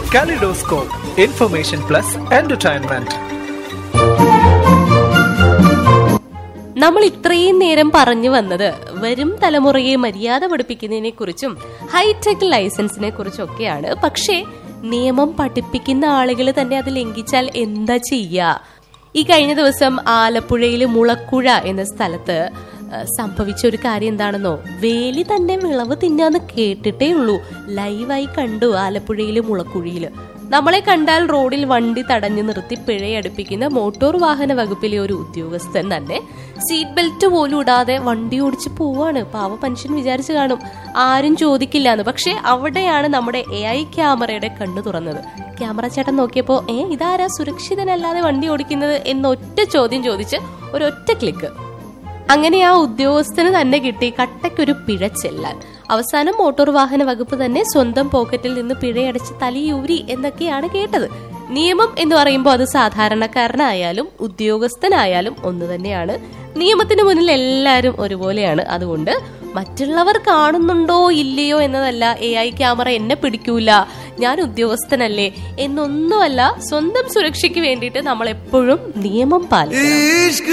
Kaleidoscope, information plus entertainment. നമ്മൾ ഇത്രയും നേരം പറഞ്ഞു വന്നത് വരും തലമുറയെ മര്യാദ പഠിപ്പിക്കുന്നതിനെ കുറിച്ചും ഹൈടെക് ലൈസൻസിനെ കുറിച്ചും ഒക്കെയാണ് പക്ഷേ നിയമം പഠിപ്പിക്കുന്ന ആളുകൾ തന്നെ അത് ലംഘിച്ചാൽ എന്താ ചെയ്യുക ഈ കഴിഞ്ഞ ദിവസം ആലപ്പുഴയിൽ മുളക്കുഴ എന്ന സ്ഥലത്ത് ഏഹ്, സംഭവിച്ച ഒരു കാര്യം എന്താണെന്നോ വേലി തന്നെ വിളവ് തിന്നാന്ന് കേട്ടിട്ടേ ഉള്ളൂ ലൈവായി കണ്ടു ആലപ്പുഴയിലെ മുളക്കുഴിയിൽ നമ്മളെ കണ്ടാൽ റോഡിൽ വണ്ടി തടഞ്ഞു നിർത്തി പിഴയടുപ്പിക്കുന്ന മോട്ടോർ വാഹന വകുപ്പിലെ ഒരു ഉദ്യോഗസ്ഥൻ തന്നെ സീറ്റ് ബെൽറ്റ് പോലും ഇടാതെ വണ്ടി ഓടിച്ച് പോവാണ് പാവ മനുഷ്യൻ വിചാരിച്ചു കാണും ആരും ചോദിക്കില്ല എന്ന് പക്ഷെ അവിടെയാണ് നമ്മുടെ എ ഐ ക്യാമറയുടെ കണ്ണു തുറന്നത് ക്യാമറ ചേട്ടൻ നോക്കിയപ്പോ ഏ ഇതാരാ സുരക്ഷിതനല്ലാതെ വണ്ടി ഓടിക്കുന്നത് എന്നൊറ്റ ചോദ്യം ചോദിച്ച് ഒരൊറ്റ ക്ലിക്ക് അങ്ങനെ ആ ഉദ്യോഗസ്ഥന് തന്നെ കിട്ടി കട്ടയ്ക്കൊരു പിഴ ചെല്ലാൻ അവസാനം മോട്ടോർ വാഹന വകുപ്പ് തന്നെ സ്വന്തം പോക്കറ്റിൽ നിന്ന് പിഴയടച്ച് തലയൂരി എന്നൊക്കെയാണ് കേട്ടത് നിയമം എന്ന് പറയുമ്പോൾ അത് സാധാരണക്കാരനായാലും ഉദ്യോഗസ്ഥനായാലും ഒന്ന് തന്നെയാണ് നിയമത്തിന് മുന്നിൽ എല്ലാവരും ഒരുപോലെയാണ് അതുകൊണ്ട് മറ്റുള്ളവർ കാണുന്നുണ്ടോ ഇല്ലയോ എന്നതല്ല എ ഐ ക്യാമറ എന്നെ പിടിക്കൂല ഞാൻ ഉദ്യോഗസ്ഥനല്ലേ എന്നൊന്നുമല്ല സ്വന്തം സുരക്ഷയ്ക്ക് വേണ്ടിയിട്ട് നമ്മൾ എപ്പോഴും നിയമം പാലിക്കണം इश्क